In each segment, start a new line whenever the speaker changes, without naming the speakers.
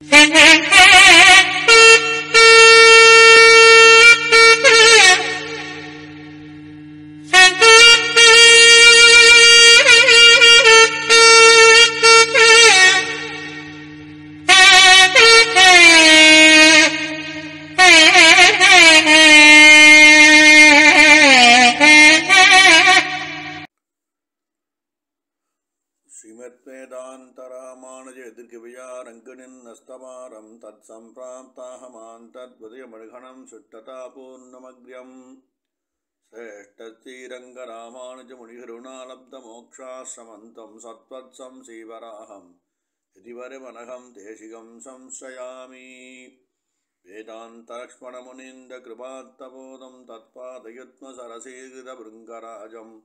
श्रीमद्वेदान्तरामानुजयदीर्घवियारङ्कनिन् नस्तमारं तत्सम्प्राप्ताहमान् तद्वदयमर्घणं सुट्टतापूर्णमग्र्यम् श्रेष्ठश्रीरङ्गरामानुजमुनिगरुणालब्धमोक्षाश्रमन्तं सत्त्वत्सं श्रीवराहं यतिवरमनघं देशिकं संश्रयामि वेदान्तलक्ष्मणमुनीन्द्रकृपात्तबोधं तत्पादयुग्मसरसीकृतभृङ्गराजम्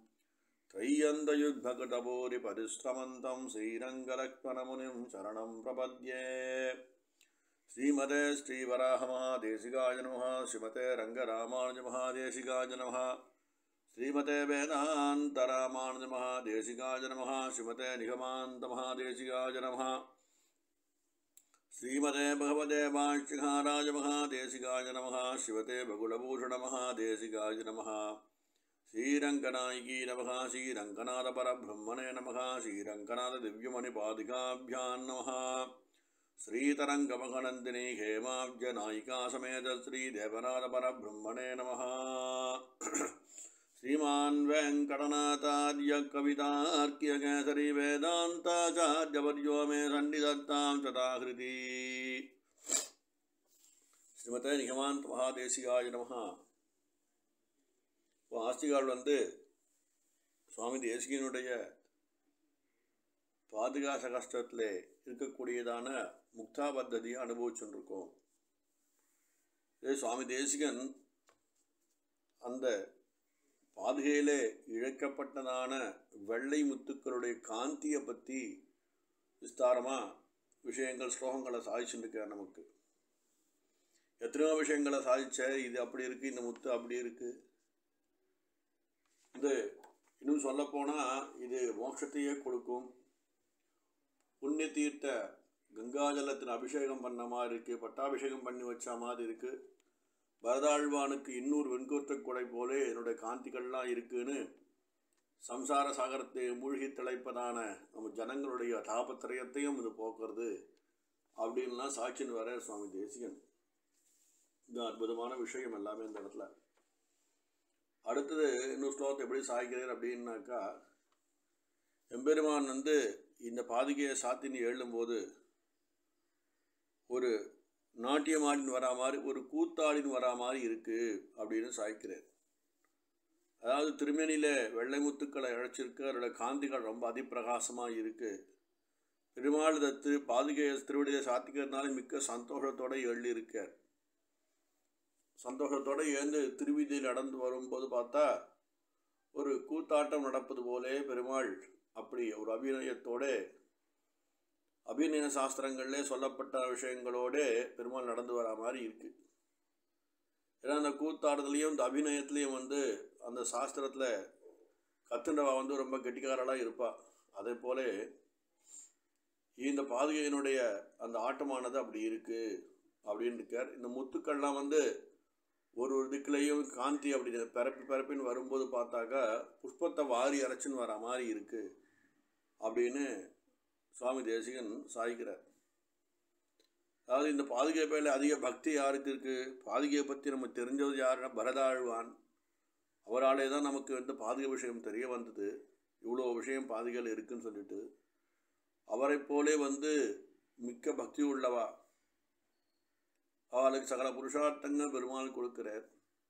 त्रय्यन्तयुग्भकटभूरिपरिश्रमन्तं श्रीरङ्गलक्ष्मणमुनिं शरणं प्रपद्ये श्रीमते श्रीवराहमहादेशिकाय नमः श्रीमते रङ्गरामानुजमहादेशिकाय नमः श्रीमते वेदान्तरामानुजमहादेशिकाय नमः श्रीमते निगमान्तमहादेशिकाय नमः श्रीमते भगवते वाष्यघाराय महादेशिकाय नमः शिवते बकुलभूषणमहादेशिकाय नमः श्रीरङ्गनायकी नमः श्रीरङ्गनाथपरब्रह्मणे नमः श्रीरङ्गनाथदिव्यमणिपादिकाभ्यां नमः श्रीतरङ्गमखनन्दिनी हेमाब्जनायिका समेत श्रीदेवनाथपरब्रह्मणे नमः श्रीमान् वेङ्कटनाथार्य कवितार्क्यकेसरी वेदान्ताचार्यवर्यो मे सन्निधत्तां चताहृति ஸ்ரீமதே நிகமாந்த் மகாதேசிகாய நமஹா இப்போ ஆஸ்திகால் வந்து சுவாமி தேசிகனுடைய பாதுகாச கஷ்டத்தில் இருக்கக்கூடியதான முக்தா பத்ததியை அனுபவிச்சுருக்கோம் இதே சுவாமி தேசிகன் அந்த பாதுகையிலே இழக்கப்பட்டதான வெள்ளை முத்துக்களுடைய காந்தியை பற்றி விஸ்தாரமாக விஷயங்கள் ஸ்லோகங்களை சாதிச்சுருக்கார் நமக்கு எத்தனையோ விஷயங்களை சாதிச்ச இது அப்படி இருக்குது இந்த முத்து அப்படி இருக்குது இது இன்னும் சொல்லப்போனால் இது மோட்சத்தையே கொடுக்கும் புண்ணிய தீர்த்த கங்காஜலத்தின் அபிஷேகம் பண்ண மாதிரி இருக்குது பட்டாபிஷேகம் பண்ணி வச்ச மாதிரி இருக்குது பரதாழ்வானுக்கு இன்னொரு வெண்கோற்ற கொடை போல என்னுடைய காந்திகள்லாம் இருக்குன்னு சம்சார சாகரத்தை மூழ்கி திளைப்பதான நம்ம ஜனங்களுடைய தாபத்திரயத்தையும் இது போக்குறது அப்படின்லாம் சாட்சின்னு வர சுவாமி தேசிகன் இது அற்புதமான விஷயம் எல்லாமே இந்த இடத்துல அடுத்தது இன்னொரு ஸ்லோகத்தை எப்படி சாய்க்கிறார் அப்படின்னாக்கா எம்பெருமான் வந்து இந்த பாதுகையை சாத்தின்னு எழும்போது ஒரு நாட்டியமாடின்னு வரா மாதிரி ஒரு கூத்தாடின்னு வரா மாதிரி இருக்குது அப்படின்னு சாய்க்கிறார் அதாவது திருமேனியில் வெள்ளை முத்துக்களை இழைச்சிருக்கு அதோட காந்திகள் ரொம்ப அதிப்பிரகாசமாக இருக்குது பெருமாள் இந்த திரு பாதுகையை திருவடியை சாத்திக்கிறதுனால மிக்க சந்தோஷத்தோடு எழுதியிருக்கார் சந்தோஷத்தோடு எழுந்து திருவிதியில் நடந்து வரும்போது பார்த்தா ஒரு கூத்தாட்டம் நடப்பது போலே பெருமாள் அப்படி ஒரு அபிநயத்தோட அபிநய சாஸ்திரங்களிலே சொல்லப்பட்ட விஷயங்களோட பெருமாள் நடந்து வரா மாதிரி இருக்கு ஏன்னா அந்த கூத்தாடுதலையும் இந்த அபிநயத்துலேயும் வந்து அந்த சாஸ்திரத்தில் கத்துண்டவா வந்து ரொம்ப கெட்டிக்காரலாக இருப்பா அதே போல இந்த பாதுகையினுடைய அந்த ஆட்டமானது அப்படி இருக்குது அப்படின்னு இருக்கார் இந்த முத்துக்கள்லாம் வந்து ஒரு ஒரு திக்கிலையும் காந்தி அப்படி பிறப்பி பிறப்பின்னு வரும்போது பார்த்தாக்கா புஷ்பத்தை வாரி அரைச்சின்னு வர மாதிரி இருக்குது அப்படின்னு சுவாமி தேசிகன் சாய்க்கிறார் அதாவது இந்த பாதுகை பேரில் அதிக பக்தி யாருக்கு இருக்குது பாதுகையை பற்றி நம்ம தெரிஞ்சது யாருன்னா பரதாழ்வான் அவராலே தான் நமக்கு வந்து பாதுகை விஷயம் தெரிய வந்தது இவ்வளோ விஷயம் பாதுகையில் இருக்குன்னு சொல்லிட்டு அவரை போலே வந்து மிக்க பக்தி உள்ளவா அவளுக்கு சகல புருஷார்த்தங்கள் பெருமாள் கொடுக்கிறார்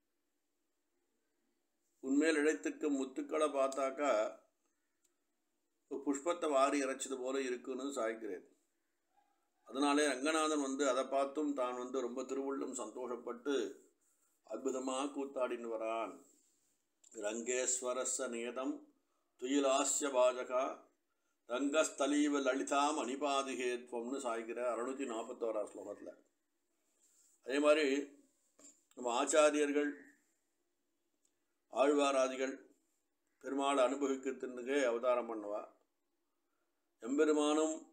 உண்மையில் இழைத்திருக்க முத்துக்களை பார்த்தாக்கா புஷ்பத்தை வாரி இறைச்சது போல இருக்குன்னு சாய்க்கிறேன் அதனாலே ரங்கநாதன் வந்து அதை பார்த்தும் தான் வந்து ரொம்ப திருவுள்ளம் சந்தோஷப்பட்டு அற்புதமாக கூத்தாடின்னு வரான் ரங்கேஸ்வரஸ நியதம் துயிலாஸ்ய பாஜகா ரங்கஸ்தலீவ லலிதாம் அனிபாதிகேத்வம்னு சாய்க்கிற அறுநூற்றி நாற்பத்தோரா ஸ்லோகத்தில் அதே மாதிரி நம்ம ஆச்சாரியர்கள் ஆழ்வாராதிகள் பெருமாளை அனுபவிக்கிறதுக்கு அவதாரம் பண்ணுவா எம்பெருமானும்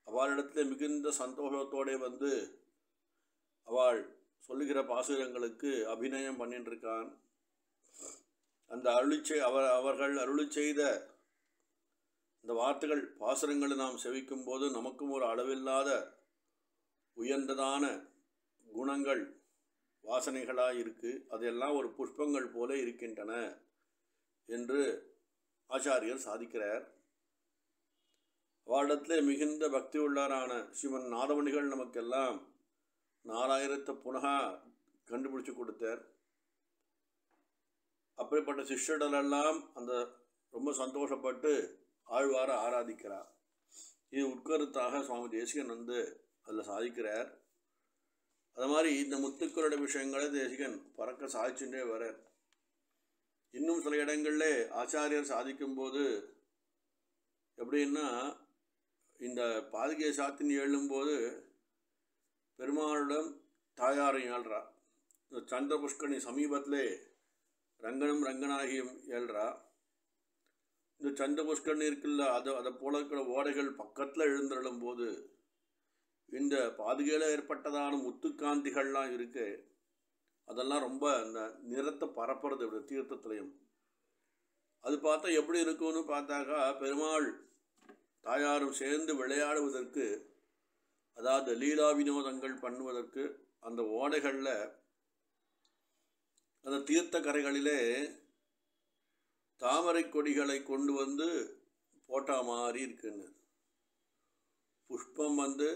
அவளிடத்தில் மிகுந்த சந்தோஷத்தோടെ வந்து அவள் சொல்லுகிற பாசுரங்களுக்கு அபிநயம் பண்ணிட்டு இருக்கான் அந்த அருளிச்சை அவர் அவர்கள் அருளி செய்த இந்த வார்த்தைகள் பாசுரங்களை நாம் செவிக்கும் போது நமக்கும் ஒரு அளவில்லாத உயர்ந்ததான குணங்கள் வாசனைகளாக இருக்கு அதெல்லாம் ஒரு புஷ்பங்கள் போல இருக்கின்றன என்று ஆச்சாரியர் சாதிக்கிறார் அவரிடத்தில் மிகுந்த பக்தி உள்ளாரான சிவன் நாதமணிகள் நமக்கெல்லாம் நாலாயிரத்து புனகா கண்டுபிடிச்சு கொடுத்தார் அப்படிப்பட்ட சிஷ்யர்களெல்லாம் அந்த ரொம்ப சந்தோஷப்பட்டு ஆழ்வார ஆராதிக்கிறார் இது உட்கருத்தாக சுவாமி தேசிகன் வந்து அதில் சாதிக்கிறார் அது மாதிரி இந்த முத்துக்களோட விஷயங்களை தேசிகன் பறக்க சாதிச்சுட்டே வரார் இன்னும் சில இடங்களில் ஆச்சாரியர் சாதிக்கும்போது எப்படின்னா இந்த பாதுகை சாத்தின் எழும்போது பெருமாளிடம் தாயாரை ஏழ்றா இந்த சந்திர புஷ்கரணி சமீபத்திலே ரங்கனும் ரங்கனாகியும் ஏழ்றா இந்த சந்திர புஷ்கரணி இருக்குல்ல அது அதை போல இருக்கிற ஓடைகள் பக்கத்தில் எழுந்தருளும் போது இந்த பாதுகையில் ஏற்பட்டதான முத்துக்காந்திகள்லாம் இருக்கு அதெல்லாம் ரொம்ப அந்த நிறத்தை பரப்புறது இப்படி தீர்த்தத்துலையும் அது பார்த்தா எப்படி இருக்கும்னு பார்த்தாக்கா பெருமாள் தாயாரும் சேர்ந்து விளையாடுவதற்கு அதாவது லீலா வினோதங்கள் பண்ணுவதற்கு அந்த ஓடைகளில் அந்த தீர்த்த கரைகளிலே தாமரை கொடிகளை கொண்டு வந்து போட்டா மாதிரி இருக்குன்னு புஷ்பம் வந்து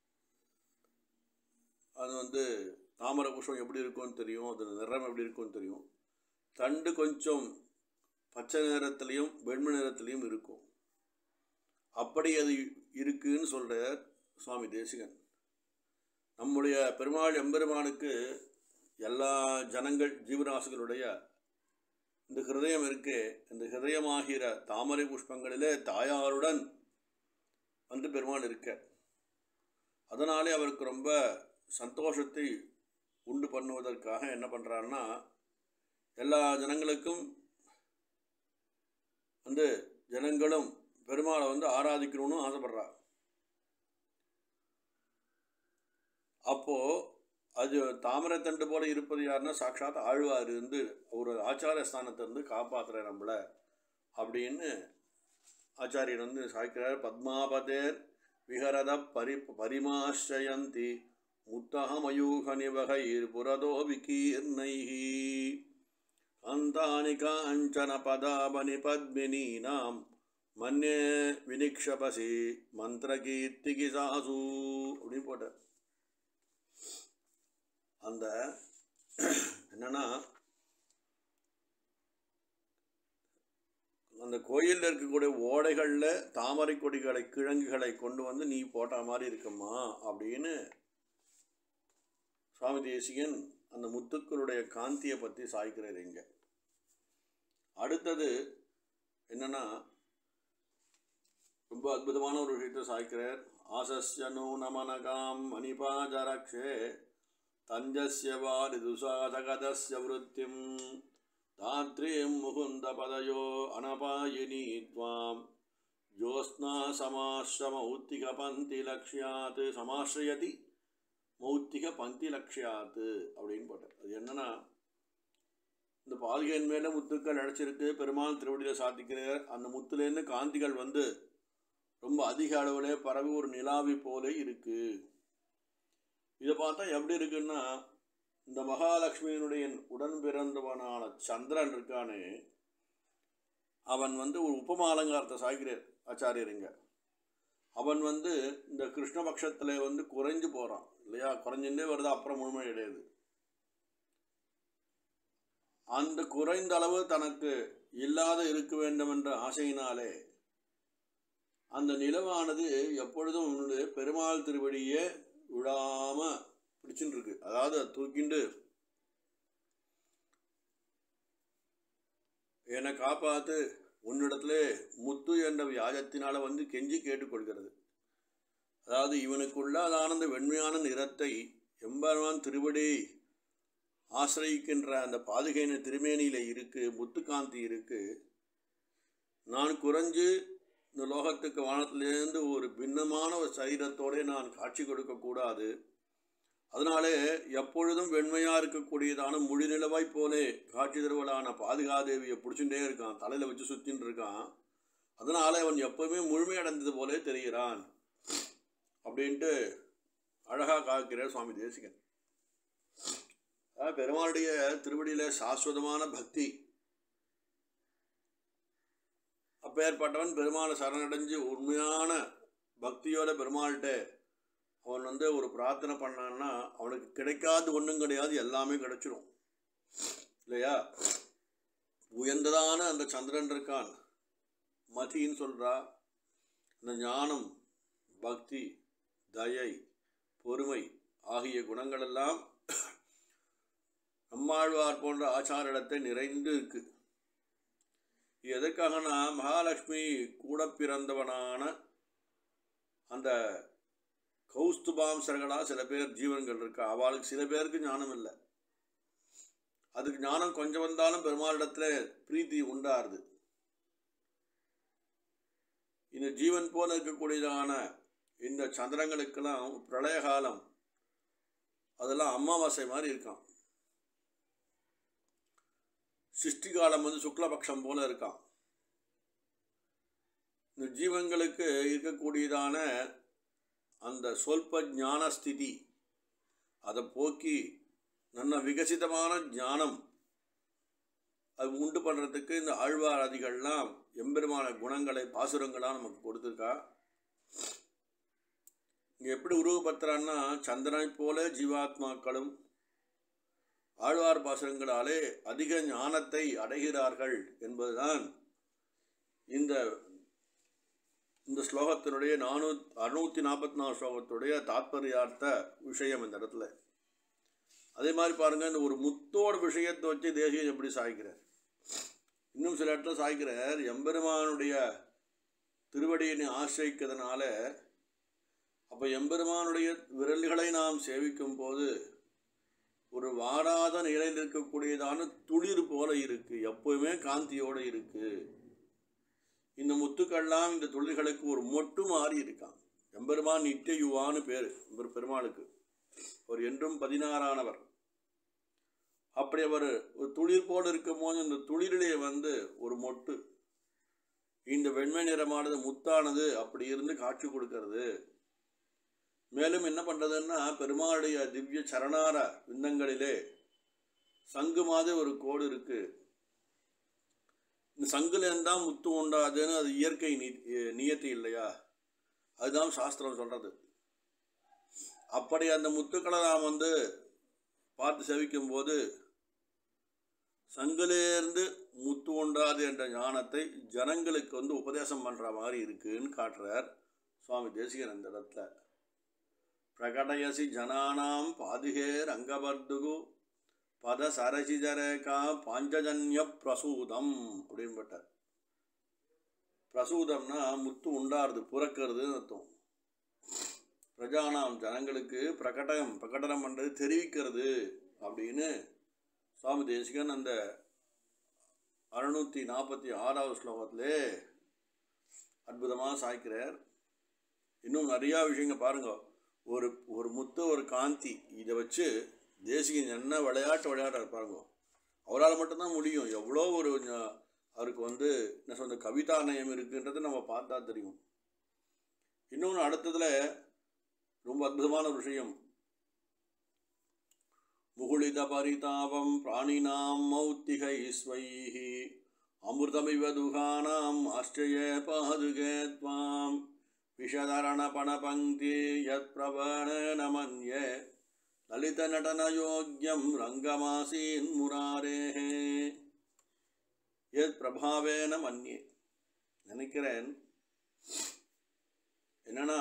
அது வந்து தாமரை புஷ்பம் எப்படி இருக்கும்னு தெரியும் அது நிறம் எப்படி இருக்கும்னு தெரியும் தண்டு கொஞ்சம் பச்சை நிறத்துலேயும் வெண்மை நிறத்துலேயும் இருக்கும் அப்படி அது இருக்குன்னு சொல்கிறார் சுவாமி தேசிகன் நம்முடைய பெருமாள் எம்பெருமானுக்கு எல்லா ஜனங்கள் ஜீவராசிகளுடைய இந்த ஹிருதயம் இருக்கே இந்த ஹிருதயமாகிற தாமரை புஷ்பங்களிலே தாயாருடன் வந்து பெருமாள் இருக்க அதனாலே அவருக்கு ரொம்ப சந்தோஷத்தை உண்டு பண்ணுவதற்காக என்ன பண்ணுறாருன்னா எல்லா ஜனங்களுக்கும் வந்து ஜனங்களும் பெருமாளை வந்து ஆராதிக்கணும்னு ஆசைப்படுறா அப்போ அது தாமரைத்தண்டு போல இருப்பது யாருன்னா சாட்சாத் ஆழ்வார் இருந்து ஒரு ஆச்சார ஸ்தானத்தை இருந்து காப்பாத்துற நம்மள அப்படின்னு ஆச்சாரியன் வந்து சாய்க்கிறார் பத்மாபதேர் விஹரத பரி பரிமாశ్రயந்தி முத்தகமயூக நிவகைர் புரதோ விகீர்ணைஹி அந்தானி காஞ்சன பதாபனி பத்மினீனாம் மன்னே வினிக்ஷபசி மந்திரகீர்த்திகி சாசு அப்படின்னு போட்டார் அந்த என்னன்னா அந்த கோயிலில் இருக்கக்கூடிய ஓடைகளில் தாமரை கொடிகளை கிழங்குகளை கொண்டு வந்து நீ போட்ட மாதிரி இருக்கம்மா அப்படின்னு சுவாமி தேசிகன் அந்த முத்துக்களுடைய காந்தியை பற்றி சாய்க்கிறார் இங்க அடுத்தது என்னன்னா ரொம்ப அற்புதமான ஒரு விஷயத்தை சாய்க்கிறார் ஆசஸ்ய நூனமனகாம் மணிபாஜரக்ஷே தஞ்சஸ்ய வாரிதுசாதகதஸ்ய விருத்திம் தாத்ரீம் முகுந்த பதயோ அனபாயினி துவாம் ஜோஸ்னா சமாஸ்ர மௌத்திக பந்தி லக்ஷ்யாத் சமாஸ்ரயதி மௌத்திக பந்தி லக்ஷ்யாத் அப்படின்னு போட்டார் அது என்னன்னா இந்த பால்கையின் மேலே முத்துக்கள் அழைச்சிருக்கு பெருமாள் திருவடியில் சாத்திக்கிறார் அந்த முத்துலேருந்து காந்திகள் வந்து ரொம்ப அதிக அளவில் பரவி ஒரு நிலாவி போல இருக்கு இதை பார்த்தா எப்படி இருக்குன்னா இந்த மகாலட்சுமியினுடைய உடன் பிறந்தவனான சந்திரன் இருக்கானே அவன் வந்து ஒரு உபமாலங்காரத்தை சாய்கிறார் ஆச்சாரியருங்க அவன் வந்து இந்த கிருஷ்ணபக்ஷத்தில் வந்து குறைஞ்சு போகிறான் இல்லையா குறைஞ்சுட்டே வருது அப்புறம் முழுமை கிடையாது அந்த குறைந்த அளவு தனக்கு இல்லாத இருக்க வேண்டும் என்ற ஆசையினாலே அந்த நிலவானது எப்பொழுதும் உன்னுடைய பெருமாள் திருவடியே விடாம பிடிச்சுட்டு இருக்கு அதாவது அதை தூக்கிண்டு என்னை காப்பாத்து உன்னிடத்துல முத்து என்ற வியாஜத்தினால வந்து கெஞ்சி கேட்டுக்கொள்கிறது அதாவது இவனுக்குள்ளாதான அந்த வெண்மையான நிறத்தை எம்பெருமான் திருவடி ஆசிரயிக்கின்ற அந்த பாதுகையின திருமேனியில் இருக்கு முத்துக்காந்தி இருக்கு நான் குறைஞ்சு இந்த லோகத்துக்கு வானத்திலேருந்து ஒரு பின்னமான ஒரு சரீரத்தோடே நான் காட்சி கொடுக்கக்கூடாது அதனாலே எப்பொழுதும் வெண்மையாக இருக்கக்கூடியதான முழுநிலவாய் போலே காட்சி தருவலான பாதுகாதேவியை பிடிச்சுட்டே இருக்கான் தலையில் வச்சு சுற்றின்னு இருக்கான் அதனால அவன் எப்பவுமே முழுமையடைந்தது போலே தெரிகிறான் அப்படின்ட்டு அழகாக காக்கிறார் சுவாமி தேசிகன் அதாவது பெருமாளுடைய திருவடியில சாஸ்வதமான பக்தி அப்பேற்பட்டவன் பெருமாளை சரணடைஞ்சு உண்மையான பக்தியோட பெருமாள்கிட்ட அவன் வந்து ஒரு பிரார்த்தனை பண்ணான்னா அவனுக்கு கிடைக்காது ஒன்றும் கிடையாது எல்லாமே கிடைச்சிரும் இல்லையா உயர்ந்ததான அந்த சந்திரன் இருக்கான் மதின்னு சொல்கிறா இந்த ஞானம் பக்தி தயை பொறுமை ஆகிய குணங்களெல்லாம் நம்மாழ்வார் போன்ற ஆச்சாரிடத்தை நிறைந்து இருக்கு இது எதற்காகனா மகாலட்சுமி கூட பிறந்தவனான அந்த கௌஸ்துபாம்சர்களாக சில பேர் ஜீவன்கள் இருக்கா அவளுக்கு சில பேருக்கு ஞானம் இல்லை அதுக்கு ஞானம் கொஞ்சம் வந்தாலும் பெருமாளிடத்துல பிரீத்தி உண்டாருது இந்த ஜீவன் போல இருக்கக்கூடியதான இந்த சந்திரங்களுக்கெல்லாம் பிரளய காலம் அதெல்லாம் அமாவாசை மாதிரி இருக்கான் சிருஷ்டி காலம் வந்து சுக்லபக்ஷம் போல இருக்கான் இந்த ஜீவன்களுக்கு இருக்கக்கூடியதான அந்த சொல்ப ஞான ஸ்திதி அதை போக்கி நல்ல விகசிதமான ஞானம் அது உண்டு பண்ணுறதுக்கு இந்த ஆழ்வாராதிகள்லாம் எம்பெருமான குணங்களை பாசுரங்களாக நமக்கு கொடுத்துருக்கா இங்கே எப்படி உருவப்படுத்துறான்னா சந்திரனை போல ஜீவாத்மாக்களும் ஆழ்வார் பாசுரங்களாலே அதிக ஞானத்தை அடைகிறார்கள் என்பதுதான் இந்த இந்த ஸ்லோகத்தினுடைய நானூ அறுநூற்றி நாற்பத்தி நாலு ஸ்லோகத்துடைய தாத்பரியார்த்த விஷயம் இந்த இடத்துல அதே மாதிரி பாருங்கள் இந்த ஒரு முத்தோட விஷயத்தை வச்சு தேசியம் எப்படி சாய்க்கிறார் இன்னும் சில இடத்துல சாய்க்கிறார் எம்பெருமானுடைய திருவடியினை ஆசிரிக்கிறதுனால அப்போ எம்பெருமானுடைய விரல்களை நாம் சேவிக்கும் போது ஒரு வாடாத நிலையில் இருக்கக்கூடியதான துளிர் போல இருக்கு எப்பவுமே காந்தியோட இருக்கு இந்த முத்துக்கள்லாம் இந்த துளிர்களுக்கு ஒரு மொட்டு மாறி இருக்கான் எம்பெருமான் நித்திய யுவான்னு பேர் இவர் பெருமாளுக்கு ஒரு என்றும் பதினாறானவர் அப்படி அவர் ஒரு துளிர் போல் இருக்கும் போது இந்த துளிரிலே வந்து ஒரு மொட்டு இந்த வெண்மை நிறமானது முத்தானது அப்படி இருந்து காட்சி கொடுக்கறது மேலும் என்ன பண்ணுறதுன்னா பெருமாளுடைய திவ்ய சரணார விந்தங்களிலே சங்கு மாதிரி ஒரு கோடு இருக்கு இந்த சங்குல இருந்தால் முத்து உண்டாதுன்னு அது இயற்கை நீ நியத்தி இல்லையா அதுதான் சாஸ்திரம் சொல்கிறது அப்படி அந்த முத்துக்களை நாம் வந்து பார்த்து செவிக்கும் போது சங்கிலேருந்து முத்து உண்டாது என்ற ஞானத்தை ஜனங்களுக்கு வந்து உபதேசம் பண்ணுற மாதிரி இருக்குன்னு காட்டுறார் சுவாமி தேசிகன் அந்த இடத்துல பிரகடயசி ஜனானாம் பாதுகே ரங்கபர்துகு பத சரசிஜரேகா பாஞ்சஜன்ய பிரசூதம் அப்படின்பட்டார் பிரசூதம்னா முத்து உண்டாருது புறக்கிறதுன்னு அர்த்தம் பிரஜானாம் ஜனங்களுக்கு பிரகடனம் பிரகடனம் பண்ணுறது தெரிவிக்கிறது அப்படின்னு சுவாமி தேசிகன் அந்த அறுநூற்றி நாற்பத்தி ஆறாவது ஸ்லோகத்திலே அற்புதமாக சாய்க்கிறார் இன்னும் நிறையா விஷயங்க பாருங்க ஒரு ஒரு முத்து ஒரு காந்தி இதை வச்சு தேசிகன் என்ன விளையாட்டு விளையாடுறாரு பாருங்க அவரால் மட்டும்தான் முடியும் எவ்வளோ ஒரு ஞ- அவருக்கு வந்து என்ன சொல்ற கவிதா நயம் இருக்குன்றதை நம்ம பார்த்தா தெரியும் இன்னொன்று அடுத்ததில் ரொம்ப அற்புதமான ஒரு விஷயம் முகுளித பரிதாபம் பிராணினாம் மௌத்திகை ஸ்வைஹி அமிர்தமிவ துகானாம் ஆச்சரிய பாதுகே त्वां விஷதரணபணபங்கி யத் பிரபண மன்யே லலிதநடனயோக்கியம் ரங்கமாசீன் முராரேः எத் பிரபாவேன மன்யே நினைக்கிறேன் என்னன்னா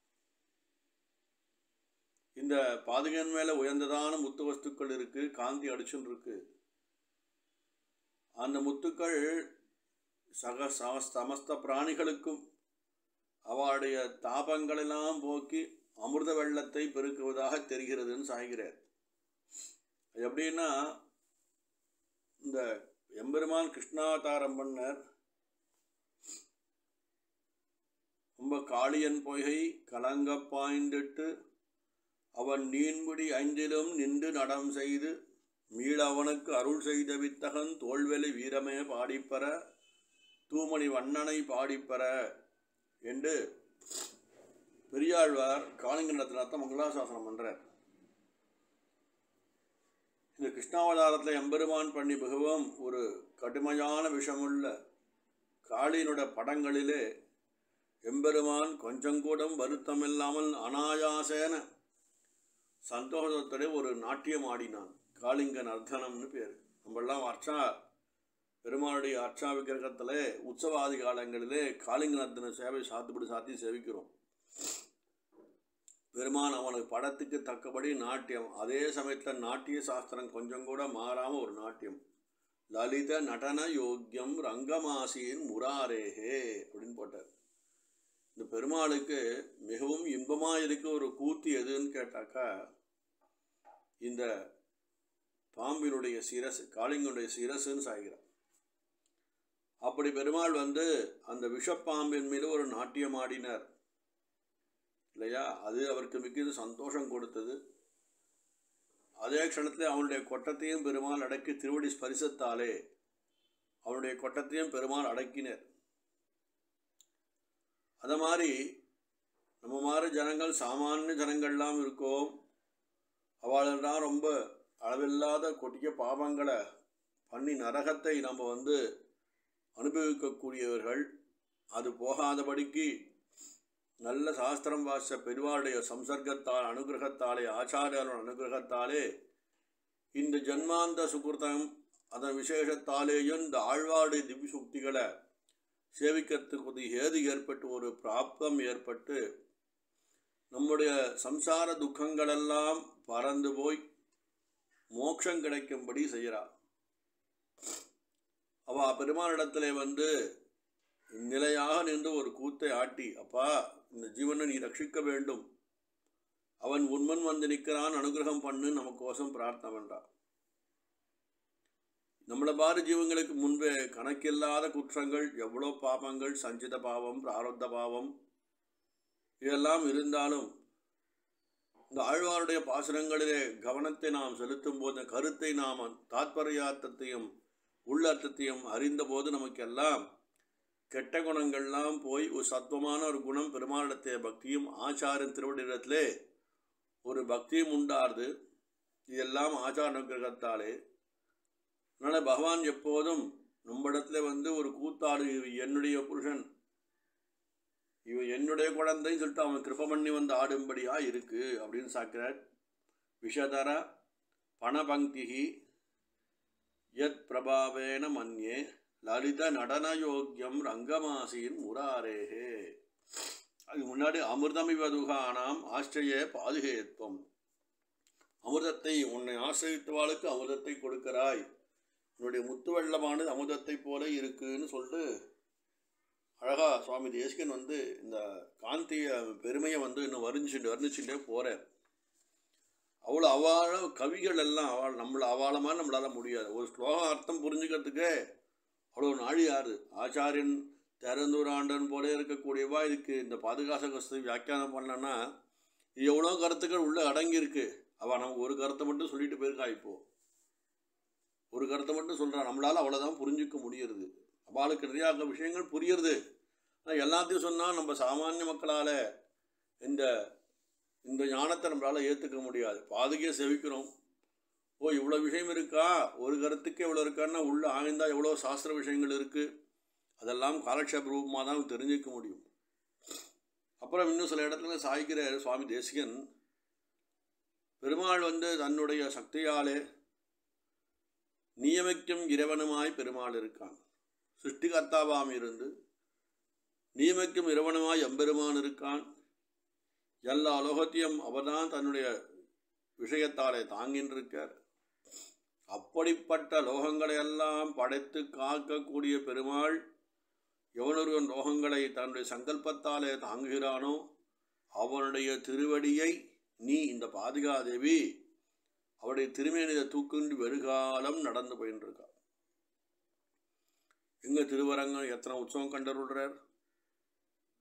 இந்த பாதுகன் மேலே உயர்ந்ததான முத்து வஸ்துக்கள் இருக்கு காந்தி அடிச்சுன்னு இருக்கு அந்த முத்துக்கள் சக சம- சமஸ்த பிராணிகளுக்கும் அவளுடைய தாபங்களெல்லாம் போக்கி அமிர்த வெள்ளத்தை பெருக்குவதாக தெரிகிறதுன்னு சாய்கிறார் அது எப்படின்னா இந்த எம்பெருமான் கிருஷ்ணாவதாரம் பண்ணர் ரொம்ப காளியன் பொய்கை கலங்க பாய்ந்திட்டு அவன் நீன்முடி அஞ்சிலும் நின்று நடம் செய்து மீள அவனுக்கு அருள் செய்த வித்தகன் தோல்வெளி வீரமே பாடிப்பெற தூமணி வண்ணனை பாடிப்பெற என்று பெரியாழ்வார் காளிங்க ரத்னத்தை மங்களாசாசனம் பண்றார் இந்த கிருஷ்ணாவதாரத்தில் எம்பெருமான் பண்ணி மிகவும் ஒரு கடுமையான விஷமுள்ள காளியினோட படங்களிலே எம்பெருமான் கொஞ்சம் கூட வருத்தமில்லாமல் அனாயாசேன சந்தோஷத்தோட ஒரு நாட்டியம் ஆடினான் காளிங்க நர்த்தனம்னு பேர் நம்மெல்லாம் அர்ச்சா பெருமாளுடைய அர்ச்சா விக்கிரகத்தில் உற்சவாதி காலங்களிலே காளிங்க நர்த்தன சேவை சாத்துப்படி சாத்தி சேவிக்கிறோம் பெருமான் அவனுக்கு படத்துக்கு தக்கபடி நாட்டியம் அதே சமயத்தில் நாட்டிய சாஸ்திரம் கொஞ்சம் கூட மாறாமல் ஒரு நாட்டியம் லலித நடன யோக்கியம் ரங்கமாசியின் முராரேஹே அப்படின்னு போட்டார் இந்த பெருமாளுக்கு மிகவும் இன்பமாக இருக்க ஒரு கூத்து எதுன்னு கேட்டாக்கா இந்த பாம்பினுடைய சிரசு காளிங்கனுடைய சிரசுன்னு சாய்கிறார் அப்படி பெருமாள் வந்து அந்த விஷப்பாம்பின் மீது ஒரு நாட்டியம் ஆடினார் இல்லையா அது அவருக்கு மிகுந்த சந்தோஷம் கொடுத்தது அதே க்ஷணத்தில் அவனுடைய கொட்டத்தையும் பெருமாள் அடக்கி திருவடி ஸ்பரிசத்தாலே அவனுடைய கொட்டத்தையும் பெருமாள் அடக்கினர் அதை மாதிரி நம்ம மாதிரி ஜனங்கள் சாமானிய ஜனங்கள்லாம் இருக்கோம் அவளெல்லாம் ரொம்ப அளவில்லாத கொடிய பாவங்களை பண்ணி நரகத்தை நம்ம வந்து அனுபவிக்கக்கூடியவர்கள் அது போகாதபடிக்கு நல்ல சாஸ்திரம் வாச பெருவாளுடைய சம்சர்க்கத்தால் அனுகிரகத்தாலே ஆச்சாரியாரோட அனுகிரகத்தாலே இந்த ஜன்மாந்த சுகிருத்தம் அதன் விசேஷத்தாலேயும் இந்த ஆழ்வாடு திவ்ய சுக்திகளை சேவிக்கிறதுக்கு ஒரு ஏது ஏற்பட்டு ஒரு பிராப்தம் ஏற்பட்டு நம்முடைய சம்சார துக்கங்களெல்லாம் பறந்து போய் மோட்சம் கிடைக்கும்படி செய்கிறார் அவ பெருமானிடத்திலே வந்து நிலையாக நின்று ஒரு கூத்தை ஆட்டி அப்பா இந்த ஜீவனை நீ ரட்சிக்க வேண்டும் அவன் உண்மன் வந்து நிற்கிறான் அனுகிரகம் பண்ணு நமக்கோசம் பிரார்த்தனை பண்றான் நம்மளை பாரு ஜீவங்களுக்கு முன்பே கணக்கில்லாத குற்றங்கள் எவ்வளோ பாபங்கள் சஞ்சித பாவம் பிராரப்த பாவம் இதெல்லாம் இருந்தாலும் இந்த ஆழ்வாருடைய பாசுரங்களிலே கவனத்தை நாம் செலுத்தும் போது கருத்தை நாம் தாத்பரியார்த்தத்தையும் உள்ளர்த்தத்தையும் அறிந்தபோது நமக்கெல்லாம் கெட்ட குணங்கள்லாம் போய் ஒரு சத்துவமான ஒரு குணம் பெருமாளிடத்திய பக்தியும் ஆச்சாரின் திருவடிடத்திலே ஒரு பக்தியும் உண்டாருது இதெல்லாம் ஆச்சார அனுகிரகத்தாலே அதனால் பகவான் எப்போதும் நம்மிடத்துல வந்து ஒரு கூத்தாடு இவ என்னுடைய புருஷன் இவன் என்னுடைய குழந்தைன்னு சொல்லிட்டு அவன் கிருப்ப பண்ணி வந்து ஆடும்படியா இருக்கு அப்படின்னு சாக்கிறார் விஷதர பணபங்கிகி யத் பிரபாவேன மன்யே லலித நடனயோக்கியம் ரங்கமாசியின் முராரேகே அதுக்கு முன்னாடி அமிர்தமிவதுகானாம் ஆச்சரிய பாதுகேத்வம் அமிர்தத்தை உன்னை ஆசிரியத்தவாளுக்கு அமிர்தத்தை கொடுக்கிறாய் உன்னுடைய முத்து வெள்ளமானது அமுதத்தை போல இருக்குன்னு சொல்லிட்டு அழகா சுவாமி தேசிகன் வந்து இந்த காந்திய பெருமையை வந்து இன்னும் வர்ணிச்சுட்டு வர்ணிச்சுட்டே போகிறார் அவ்வளோ அவாழ கவிகள் எல்லாம் அவள் நம்மளை அவாளமாக நம்மளால் முடியாது ஒரு ஸ்லோகம் அர்த்தம் புரிஞ்சுக்கிறதுக்கே அவ்வளோ நாழி ஆறு ஆச்சாரியன் திறந்தூராண்டன் போல இருக்கக்கூடியவா இதுக்கு இந்த பாதுகாச கஸ்து வியாக்கியானம் பண்ணலன்னா இது எவ்வளோ கருத்துக்கள் உள்ளே அடங்கியிருக்கு அவள் நமக்கு ஒரு கருத்தை மட்டும் சொல்லிட்டு போயிருக்கா இப்போ ஒரு கருத்தை மட்டும் சொல்கிறான் நம்மளால் அவ்வளோதான் புரிஞ்சிக்க முடியறது அவளுக்கு நிறையா விஷயங்கள் புரியுறது ஆனால் எல்லாத்தையும் சொன்னால் நம்ம சாமானிய மக்களால் இந்த இந்த ஞானத்தை நம்மளால் ஏற்றுக்க முடியாது பாதுகையை செவிக்கிறோம் ஓ இவ்வளோ விஷயம் இருக்கா ஒரு கருத்துக்கு எவ்வளோ இருக்கான்னா உள்ள ஆய்ந்தா எவ்வளோ சாஸ்திர விஷயங்கள் இருக்குது அதெல்லாம் காலக்ஷேப ரூபமாக தான் தெரிஞ்சிக்க முடியும் அப்புறம் இன்னும் சில இடத்துல சாய்க்கிற சுவாமி தேசிகன் பெருமாள் வந்து தன்னுடைய சக்தியாலே நியமிக்கும் இறைவனுமாய் பெருமாள் இருக்கான் சிருஷ்டிகர்த்தாவாம் இருந்து நியமிக்கும் இறைவனுமாய் எம்பெருமான் இருக்கான் எல்லா லோகத்தையும் அவர்தான் தன்னுடைய விஷயத்தாலே தாங்கின்றிருக்கார் அப்படிப்பட்ட லோகங்களை எல்லாம் படைத்து காக்கக்கூடிய பெருமாள் எவனொருவன் லோகங்களை தன்னுடைய சங்கல்பத்தாலே தாங்குகிறானோ அவனுடைய திருவடியை நீ இந்த பாதுகாதேவி அவருடைய திருமேனியை தூக்குண்டு வெறுகாலம் நடந்து போயின்னு இருக்கா எங்க திருவரங்கம் எத்தனை உற்சவம் கண்டருள்றார்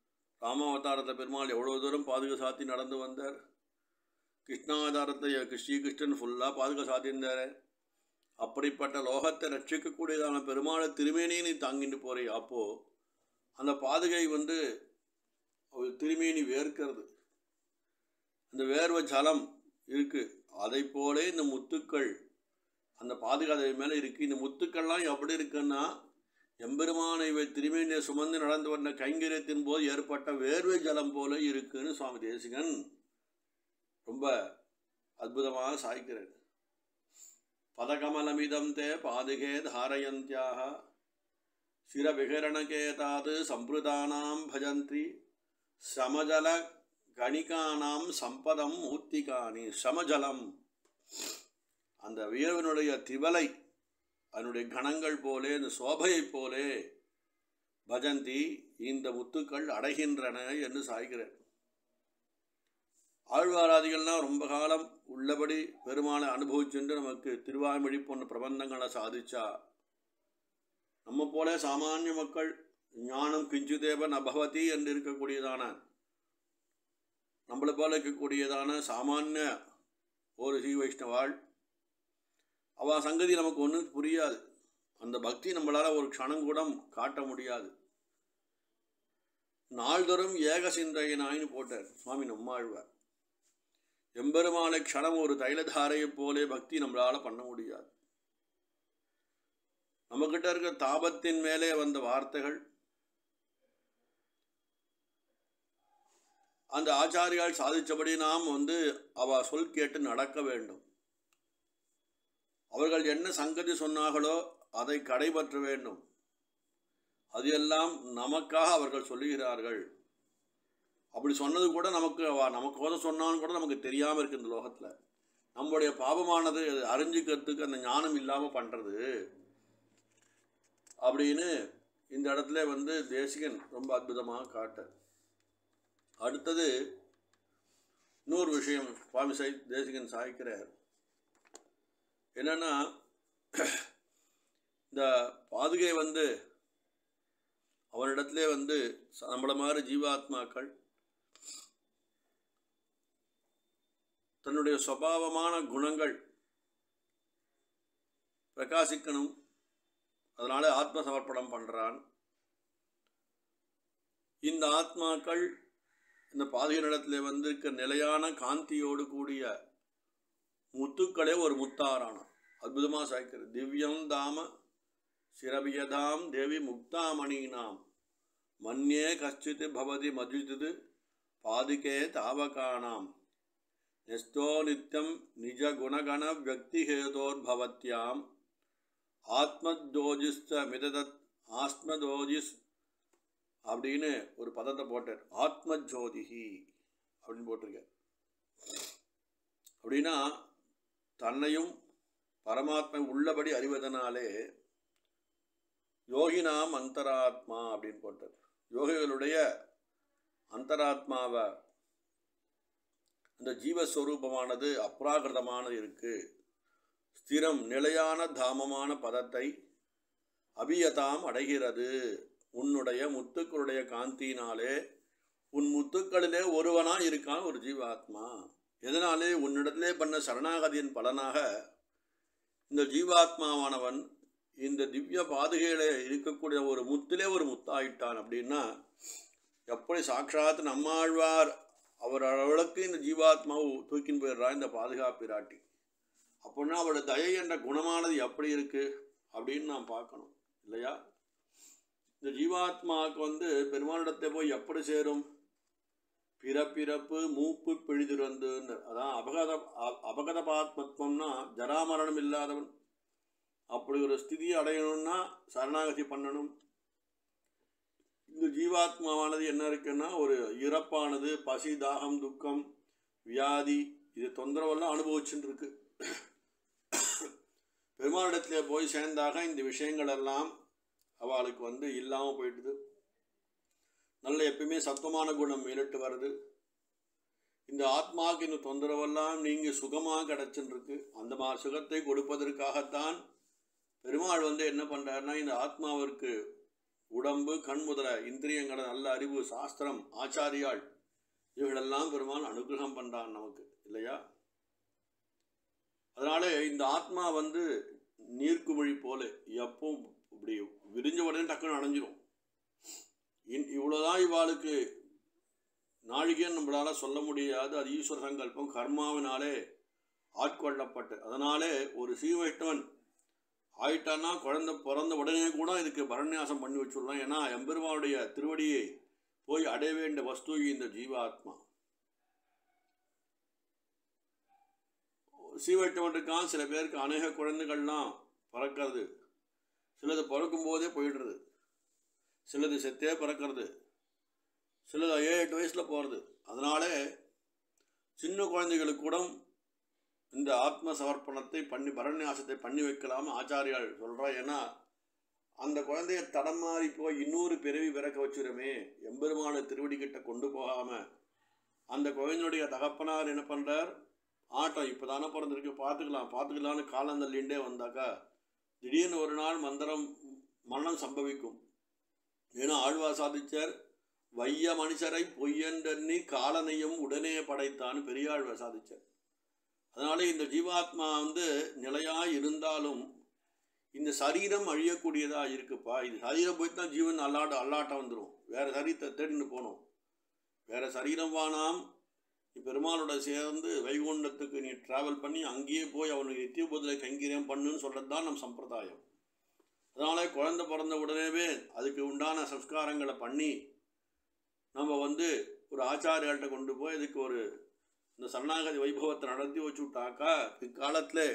ராமாவதாரத்தை பெருமாள் எவ்வளோ தூரம் பாதுகா சாத்தி நடந்து வந்தார் கிருஷ்ணாவதாரத்தை ஸ்ரீகிருஷ்ணன் ஃபுல்லாக பாதுகா சாத்தியிருந்தார் அப்படிப்பட்ட லோகத்தை ரட்சிக்கக்கூடியதான பெருமாளை திருமேனியை நீ தாங்கிட்டு போறே அப்போ அந்த பாதுகை வந்து ஒரு திருமேனி வேர்க்கிறது அந்த வேர்வை ஜலம் இருக்கு அதை போலே இந்த முத்துக்கள் அந்த பாதுகாதை மேலே இருக்கு இந்த முத்துக்கள்லாம் எப்படி இருக்குன்னா எம்பெருமானை இவை திருமேனியை சுமந்து நடந்து வந்த கைங்கரியத்தின் போது ஏற்பட்ட வேர்வை ஜலம் போல இருக்குன்னு சுவாமி தேசிகன் ரொம்ப அற்புதமாக சாய்க்கிறார் பதகமலமிதம் தே பாதுகே தாரயந்தியாக சிரவிகரணகேதாது சம்பிருதானாம் பஜந்தி சமஜல கணிகானாம் சம்பதம் மூர்த்திகாணி சமஜலம் அந்த வீரவனுடைய திவலை அதனுடைய கணங்கள் போலே அந்த சோபையைப் போலே பஜந்தி இந்த முத்துக்கள் அடைகின்றன என்று சாய்கிறார் ஆழ்வாராதிகள்லாம் ரொம்ப காலம் உள்ளபடி பெருமாளை அனுபவிச்சுட்டு நமக்கு திருவாய்மொழி போன்ற பிரபந்தங்களை சாதிச்சா நம்ம போல சாமானிய மக்கள் ஞானம் கிஞ்சுதேவன் அபவதி என்று இருக்கக்கூடியதான நம்மளை போல இருக்கக்கூடியதான சாமானிய ஒரு ஸ்ரீ வைஷ்ணவாள் அவ சங்கதி நமக்கு ஒன்றும் புரியாது அந்த பக்தி நம்மளால் ஒரு க்ஷணம் கூட காட்ட முடியாது நாள்தோறும் ஏக சிந்தையினாயின்னு போட்டார் சுவாமி நம்மாழ்வார் எம்பெருமானை க்ஷணம் ஒரு தைலதாரையைப் போலே பக்தி நம்மளால் பண்ண முடியாது நம்மக்கிட்ட இருக்க தாபத்தின் மேலே வந்த வார்த்தைகள் அந்த ஆச்சாரியால் சாதித்தபடி நாம் வந்து அவ சொல் கேட்டு நடக்க வேண்டும் அவர்கள் என்ன சங்கதி சொன்னார்களோ அதை கடைபற்ற வேண்டும் அது எல்லாம் நமக்காக அவர்கள் சொல்லுகிறார்கள் அப்படி சொன்னது கூட நமக்கு அவ நமக்கு போத சொன்னான்னு கூட நமக்கு தெரியாமல் இருக்கு இந்த லோகத்தில் நம்முடைய பாபமானது அறிஞ்சிக்கிறதுக்கு அந்த ஞானம் இல்லாமல் பண்ணுறது அப்படின்னு இந்த இடத்துல வந்து தேசிகன் ரொம்ப அற்புதமாக காட்ட அடுத்தது இன்னொரு விஷயம் சுவாமி சை தேசிகன் சாய்க்கிறார் என்னன்னா இந்த பாதுகை வந்து அவனிடத்திலே வந்து நம்மள மாதிரி ஜீவாத்மாக்கள் தன்னுடைய சுவாவமான குணங்கள் பிரகாசிக்கணும் அதனால ஆத்ம சமர்ப்பணம் பண்ணுறான் இந்த ஆத்மாக்கள் இந்த பாதுகை நிலத்தில் வந்திருக்க நிலையான காந்தியோடு கூடிய முத்துக்களே ஒரு முத்தாரானம் அற்புதமாக சாய்க்கிறது திவ்யம் தாம சிரபியதாம் தேவி முக்தாமணீனாம் மன்யே கஷ்டித் பவதி மதுஜித் பாதுகே தாவகானாம் நெஸ்தோ நித்தியம் நிஜ குணகண வியக்திஹேதோர்பவத்யாம் ஆத்மதோஜிஸ்த மிததத் ஆத்மதோஜிஸ் அப்படின்னு ஒரு பதத்தை போட்டார் ஆத்மஜோதிஹி அப்படின்னு போட்டிருக்கார் அப்படின்னா தன்னையும் பரமாத்மை உள்ளபடி அறிவதனாலே யோகினாம் அந்தராத்மா அப்படின்னு போட்டார் யோகிகளுடைய அந்தராத்மாவை அந்த ஜீவஸ்வரூபமானது அப்ராகிருதமானது இருக்கு ஸ்திரம் நிலையான தாமமான பதத்தை அபியதாம் அடைகிறது உன்னுடைய முத்துக்களுடைய காந்தியினாலே உன் முத்துக்களிலே ஒருவனா இருக்கான் ஒரு ஜீவாத்மா எதனாலே உன்னிடத்திலே பண்ண சரணாகதியின் பலனாக இந்த ஜீவாத்மாவானவன் இந்த திவ்ய பாதுகையில இருக்கக்கூடிய ஒரு முத்திலே ஒரு முத்தாயிட்டான் அப்படின்னா எப்படி சாட்சாத் நம்மாழ்வார் அவர் அளவுக்கு இந்த ஜீவாத்மாவை தூக்கின்னு போயிடுறா இந்த பாதுகாப்பிராட்டி அப்படின்னா அவளோட தயை என்ற குணமானது எப்படி இருக்கு அப்படின்னு நாம் பார்க்கணும் இல்லையா இந்த ஜீவாத்மாவுக்கு வந்து பெருமானிடத்தை போய் எப்படி சேரும் பிறப்பிறப்பு மூப்பு பிழிதிறந்துன்னு அதான் அபகத அ- அபகதபாத்மத்வம்னா ஜராமரணம் இல்லாதவன் அப்படி ஒரு ஸ்திதியை அடையணும்னா சரணாகதி பண்ணணும் இந்த ஜீவாத்மாவானது என்ன இருக்குன்னா ஒரு இறப்பானது பசி தாகம் துக்கம் வியாதி இது தொந்தரவெல்லாம் அனுபவிச்சுட்டு இருக்கு பெருமானிடத்துல போய் சேர்ந்தாக இந்த விஷயங்கள் எல்லாம் அவளுக்கு வந்து இல்லாமல் போயிடுது நல்ல எப்பயுமே சத்துவமான குணம் மீறிட்டு வருது இந்த ஆத்மாவுக்கு இந்த தொந்தரவெல்லாம் நீங்க சுகமாக கிடச்சுன்னு இருக்கு அந்த மாதிரி சுகத்தை கொடுப்பதற்காகத்தான் பெருமாள் வந்து என்ன பண்றாருன்னா இந்த ஆத்மாவிற்கு உடம்பு கண் முதல இந்திரியங்கள நல்ல அறிவு சாஸ்திரம் ஆச்சாரியாள் இவைகளெல்லாம் பெருமாள் அனுகிரகம் பண்றான் நமக்கு இல்லையா அதனால இந்த ஆத்மா வந்து நீர்க்குமிழி போல எப்போ இப்படி விரிஞ்ச உடனே டக்குன்னு அணைஞ்சிரும் இன் இவ்வளோதான் இவாளுக்கு நாழிகைன்னு நம்மளால சொல்ல முடியாது அது ஈஸ்வர சங்கல்பம் கர்மாவினாலே ஆட்கொள்ளப்பட்டு அதனாலே ஒரு சீவைஷ்ணவன் ஆயிட்டான்னா குழந்தை பிறந்த உடனே கூட இதுக்கு பரநியாசம் பண்ணி வச்சுடலாம் ஏன்னா எம்பெருமானுடைய திருவடியை போய் அடைய வேண்டிய வஸ்து இந்த ஜீவாத்மா சீவைட்டவன் இருக்கான் சில பேருக்கு அநேக குழந்தைகள்லாம் பிறக்கிறது சிலது பிறக்கும் போதே போயிடுறது சிலது செத்தே பிறக்கிறது சிலது ஏழு எட்டு வயசில் போகிறது அதனாலே சின்ன குழந்தைகளுக்கு கூட இந்த ஆத்ம சமர்ப்பணத்தை பண்ணி பரநியாசத்தை பண்ணி வைக்கலாம்னு ஆச்சாரியால் சொல்கிறா ஏன்னா அந்த குழந்தைய தடமாறி போய் இன்னொரு பிறவி பிறக்க வச்சிருமே எம்பெருமான திருவடிக்கிட்ட கொண்டு போகாமல் அந்த குழந்தையுடைய தகப்பனார் என்ன பண்ணுறார் ஆட்டம் இப்போ தானே பிறந்திருக்கு பார்த்துக்கலாம் பார்த்துக்கலான்னு காலம் தள்ளிண்டே வந்தாக்கா திடீர்னு ஒரு நாள் மந்திரம் மரணம் சம்பவிக்கும் ஏன்னா ஆழ்வா சாதிச்சார் வைய மனுஷரை பொய்யன்றி காலனையும் உடனே படைத்தான்னு பெரியாழ்வா சாதிச்சார் அதனால இந்த ஜீவாத்மா வந்து நிலையாக இருந்தாலும் இந்த சரீரம் அழியக்கூடியதாக இருக்குப்பா இது சரீரம் போய் தான் ஜீவன் அல்லாட்ட அல்லாட்டம் வந்துடும் வேற சரீரத்தை தேடின்னு போகணும் வேற சரீரம் வானாம் நீ பெருமாளோட சேர்ந்து வைகுண்டத்துக்கு நீ டிராவல் பண்ணி அங்கேயே போய் அவனுக்கு நித்திய பதிலை கைங்கரியம் பண்ணுன்னு சொல்கிறது தான் நம் சம்பிரதாயம் அதனால குழந்தை பிறந்த உடனேவே அதுக்கு உண்டான சம்ஸ்காரங்களை பண்ணி நம்ம வந்து ஒரு ஆச்சாரியாள்கிட்ட கொண்டு போய் அதுக்கு ஒரு இந்த சரணாகதி வைபவத்தை நடத்தி வச்சுட்டாக்கா பிற்காலத்தில்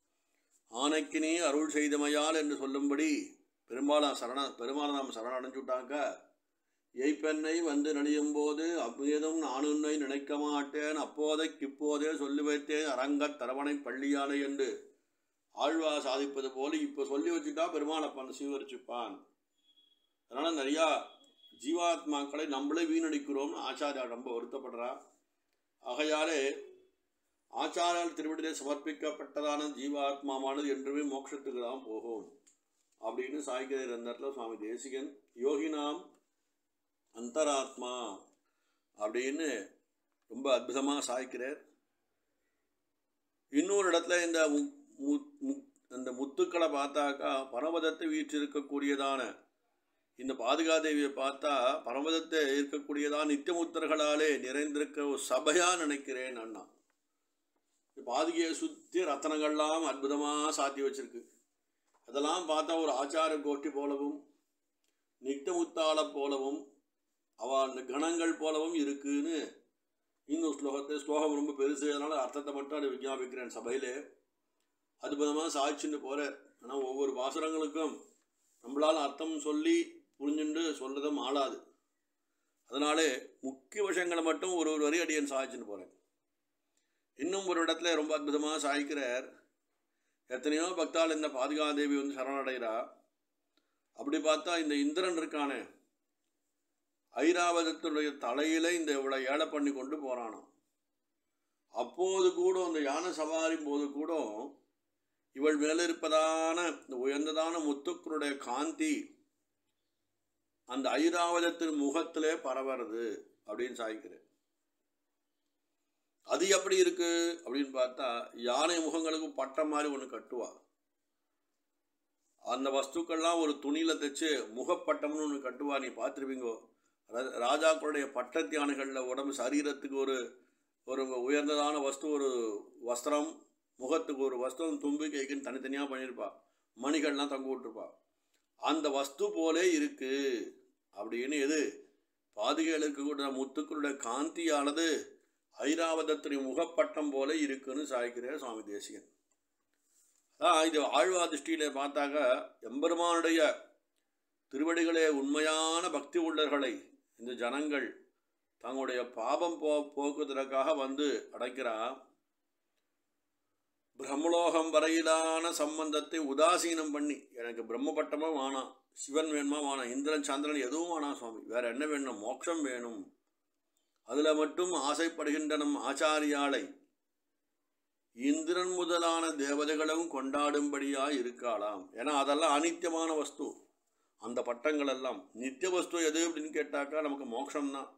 ஆனைக்கினே அருள் செய்தமையால் என்று சொல்லும்படி பெரும்பாலும் சரண பெருமாளை நாம் சரணடைஞ்சுட்டாக்கா எய்ப்பெண்ணை வந்து நடியும் போது அவ்வேதம் நானுன்னை நினைக்க மாட்டேன் அப்போதைக்கு இப்போதே சொல்லி வைத்தேன் அரங்கத் தரவணை பள்ளியானை என்று ஆழ்வா சாதிப்பது போல இப்போ சொல்லி வச்சுட்டா பெருமாளப்பன் சீவரிச்சுப்பான் அதனால் நிறையா ஜீவாத்மாக்களை நம்மளே வீணடிக்கிறோம்னு ஆச்சாரியா ரொம்ப வருத்தப்படுறா ஆகையாலே ஆச்சாரால் திருவிடிலே சமர்ப்பிக்கப்பட்டதான ஜீவாத்மாவானது என்றுமே மோட்சத்துக்கு தான் போகும் அப்படின்னு சாய்கிறர் அந்த இடத்துல சுவாமி தேசிகன் யோகினாம் அந்தராத்மா அப்படின்னு ரொம்ப அற்புதமாக சாய்க்கிறார் இன்னொரு இடத்துல இந்த மு- மு- மு- அந்த முத்துக்களை பார்த்தாக்கா பரமதத்தை வீற்றிருக்கக்கூடியதான இந்த பாதுகாதேவியை பார்த்தா பரமதத்தை இருக்கக்கூடியதான் நித்தியமுத்தர்களாலே நிறைந்திருக்க ஒரு சபையா நினைக்கிறேன் அண்ணா இந்த பாதுகையை சுற்றி ரத்தனங்கள்லாம் அற்புதமாக சாத்தி வச்சிருக்கு அதெல்லாம் பார்த்தா ஒரு ஆச்சார கோஷ்டி போலவும் நித்தமுத்தாள போலவும் அவன் கணங்கள் போலவும் இருக்குன்னு இன்னும் ஸ்லோகத்தை ஸ்லோகம் ரொம்ப பெருசு அதனால அர்த்தத்தை மட்டும் அதை விஞ்ஞாபிக்கிறேன் சபையிலே அற்புதமாக சாட்சின்னு போகிற ஆனால் ஒவ்வொரு பாசுரங்களுக்கும் நம்மளால் அர்த்தம் சொல்லி புரிஞ்சுண்டு சொல்றதும் ஆளாது அதனாலே முக்கிய விஷயங்களை மட்டும் ஒரு ஒரு வரி அடியன் சாய்ச்சின்னு போகிறேன் இன்னும் ஒரு இடத்துல ரொம்ப அற்புதமாக சாய்க்கிறார் எத்தனையோ பக்தால் இந்த பாதுகாதேவி வந்து சரணடைகிறா அப்படி பார்த்தா இந்த இந்திரன் இருக்கானே ஐராவதத்துடைய தலையில இந்த இவளை ஏழை பண்ணி கொண்டு போறானாம் அப்போது கூட அந்த யானை சவாரி போது கூட இவள் மேல இருப்பதான இந்த உயர்ந்ததான முத்துக்களுடைய காந்தி அந்த ஐராவதத்தின் முகத்திலே பரவறது அப்படின்னு சாய்க்கிறேன் அது எப்படி இருக்கு அப்படின்னு பார்த்தா யானை முகங்களுக்கு பட்டம் மாதிரி ஒன்று கட்டுவா அந்த வஸ்துக்கள்லாம் ஒரு துணியில தைச்சு முகப்பட்டம்னு ஒன்று கட்டுவா நீ பார்த்துருப்பீங்கோ ரா- ராஜாக்களுடைய பட்டத்து யானைகளில் உடம்பு சரீரத்துக்கு ஒரு ஒரு உயர்ந்ததான வஸ்து ஒரு வஸ்திரம் முகத்துக்கு ஒரு வஸ்திரம் தும்பிக்கைக்குன்னு தனித்தனியாக பண்ணியிருப்பா மணிகள்லாம் தொங்க விட்டுருப்பா அந்த வஸ்து போலே இருக்கு அப்படின்னு எது பாதுகையில் இருக்கக்கூடிய முத்துக்களுடைய காந்தியானது ஐராவதத்துடைய முகப்பட்டம் போல இருக்குன்னு சாய்க்கிறார் சுவாமி தேசிகன் அதான் இது ஆழ்வா திருஷ்டியில பார்த்தாக்க எம்பெருமானுடைய திருவடிகளே உண்மையான பக்தி உள்ளவர்களை இந்த ஜனங்கள் தங்களுடைய பாபம் போ போக்குவதற்காக வந்து அடைக்கிறா பிரம்மலோகம் வரையிலான சம்பந்தத்தை உதாசீனம் பண்ணி எனக்கு பிரம்மபட்டமாக வேணாம் சிவன் வேணுமா வேணாம் இந்திரன் சந்திரன் எதுவும் வேணாம் சுவாமி வேற என்ன வேணும் மோட்சம் வேணும் அதில் மட்டும் ஆசைப்படுகின்ற நம் ஆச்சாரியாளை இந்திரன் முதலான தேவதைகளும் கொண்டாடும்படியாக இருக்காளாம் ஏன்னா அதெல்லாம் அனித்தியமான வஸ்து அந்த பட்டங்கள் எல்லாம் நித்திய வஸ்து எது அப்படின்னு கேட்டாக்கா நமக்கு மோட்சம்தான்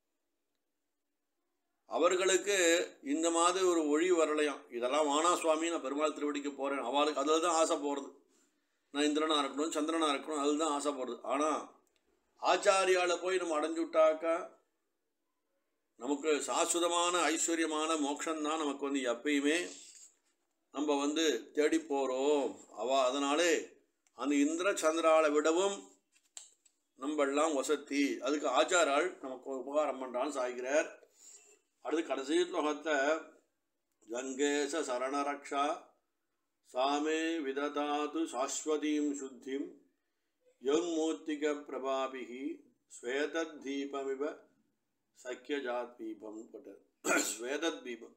அவர்களுக்கு இந்த மாதிரி ஒரு ஒழி வரலையாம் இதெல்லாம் வானா சுவாமி நான் பெருமாள் திருவடிக்கு போகிறேன் அவளுக்கு அதில் தான் ஆசை போகிறது நான் இந்திரனாக இருக்கணும் சந்திரனாக இருக்கணும் அதில் தான் ஆசை போகிறது ஆனால் ஆச்சாரியால போய் நம்ம அடைஞ்சு விட்டாக்கா நமக்கு சாஸ்வதமான ஐஸ்வர்யமான மோட்சம்தான் நமக்கு வந்து எப்பயுமே நம்ம வந்து தேடி போகிறோம் அவ அதனாலே அந்த இந்திர சந்திராவை விடவும் நம்ம எல்லாம் வசத்தி அதுக்கு ஆச்சாரால் நமக்கு உபகாரம் பண்ணுறான்னு சாய்கிறார் அடுத்து கடைசி ஸ்லோகத்தை கங்கேச சரணரக்ஷா சாமே விததாது சாஸ்வதீம் சுத்திம் யங்மூர்த்திக பிரபாபிகி ஸ்வேதத்தீபமிவ சக்கியஜாத் தீபம் போட்டார் ஸ்வேதத்தீபம்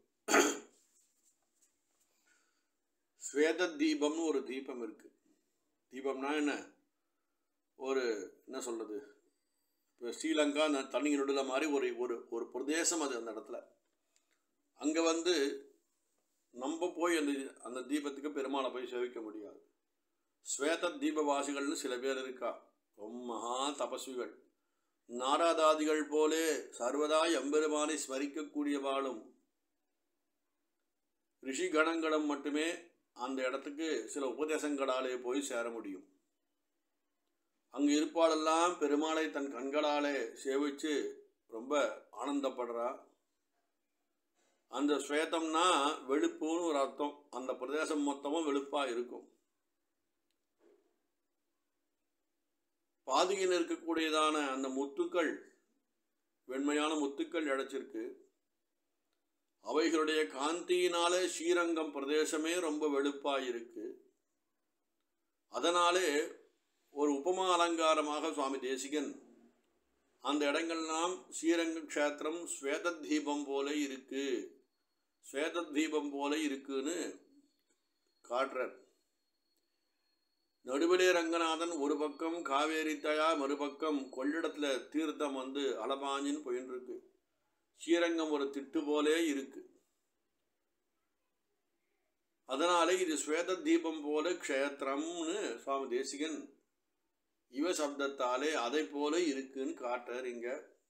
ஸ்வேதத்தீபம்னு ஒரு தீபம் இருக்கு தீபம்னா என்ன ஒரு என்ன சொல்றது இப்போ ஸ்ரீலங்கா அந்த தண்ணி நடுவில் மாதிரி ஒரு ஒரு ஒரு பிரதேசம் அது அந்த இடத்துல அங்கே வந்து நம்ம போய் அந்த அந்த தீபத்துக்கு பெருமாளை போய் சேவிக்க முடியாது ஸ்வேத தீபவாசிகள்னு சில பேர் இருக்கா ரொம்ப மகா தபஸ்விகள் நாராதாதிகள் போலே சர்வதா எம்பெருமானை ஸ்மரிக்கக்கூடியவாளும் ரிஷி கணங்களும் மட்டுமே அந்த இடத்துக்கு சில உபதேசங்களாலே போய் சேர முடியும் அங்கு இருப்பாளெல்லாம் பெருமாளை தன் கண்களாலே சேவிச்சு ரொம்ப ஆனந்தப்படுறா அந்த ஸ்வேதம்னா வெளுப்புன்னு ஒரு அர்த்தம் அந்த பிரதேசம் மொத்தமும் வெளுப்பாக இருக்கும் பாதுகையில் இருக்கக்கூடியதான அந்த முத்துக்கள் வெண்மையான முத்துக்கள் இழைச்சிருக்கு அவைகளுடைய காந்தியினாலே ஸ்ரீரங்கம் பிரதேசமே ரொம்ப வெளுப்பாக இருக்கு அதனாலே ஒரு உபமா அலங்காரமாக சுவாமி தேசிகன் அந்த இடங்கள்லாம் ஸ்ரீரங்க க்ஷேத்திரம் ஸ்வேத தீபம் போல இருக்கு ஸ்வேத தீபம் போல இருக்குன்னு காட்டுறார் நடுவிலே ரங்கநாதன் ஒரு பக்கம் காவேரி தயா மறுபக்கம் கொள்ளிடத்தில் தீர்த்தம் வந்து அலபாஞ்சின்னு போயின்னு இருக்கு ஸ்ரீரங்கம் ஒரு திட்டு போலே இருக்கு அதனாலே இது ஸ்வேத தீபம் போல க்ஷேத்திரம்னு சுவாமி தேசிகன் இவ சப்தத்தாலே அதை போல இருக்குன்னு காட்டுறார் இங்க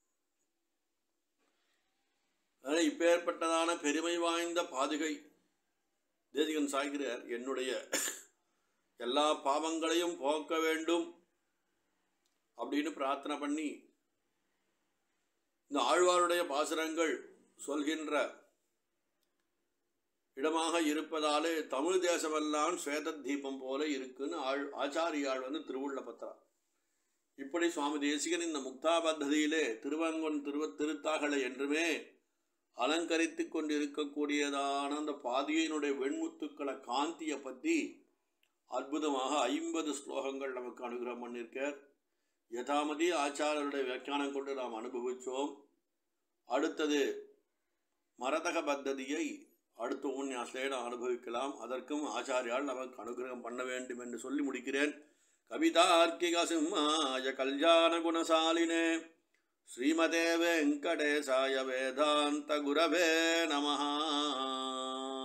அதனால் இப்பேற்பட்டதான பெருமை வாய்ந்த பாதுகை தேசிகன் சாய்கிறார் என்னுடைய எல்லா பாவங்களையும் போக்க வேண்டும் அப்படின்னு பிரார்த்தனை பண்ணி இந்த ஆழ்வாருடைய பாசுரங்கள் சொல்கின்ற இடமாக இருப்பதாலே தமிழ் தேசமெல்லாம் ஸ்வேத தீபம் போல இருக்குன்னு ஆழ் ஆச்சாரியாள் வந்து திருவுள்ள பத்திரா இப்படி சுவாமி தேசிகன் இந்த முக்தா பத்ததியிலே திருவங்கொன் திருவ திருத்தாகலை என்றுமே அலங்கரித்து கொண்டிருக்கக்கூடியதான அந்த பாதியினுடைய வெண்முத்துக்களை காந்தியை பற்றி அற்புதமாக ஐம்பது ஸ்லோகங்கள் நமக்கு அனுகிரகம் பண்ணியிருக்கார் யதாமதி ஆச்சாரியருடைய வியாக்கியானம் கொண்டு நாம் அனுபவித்தோம் அடுத்தது மரதக பத்ததியை அடுத்த உன்யாசிலே நாம் அனுபவிக்கலாம் அதற்கும் ஆச்சாரியால் நமக்கு அனுகிரகம் பண்ண வேண்டும் என்று சொல்லி முடிக்கிறேன் கவிதார்க்கிக சிம்மாய கல்யாண குணசாலினே ஸ்ரீமதே வெங்கடேசாய வேதாந்த குரவே நமஹா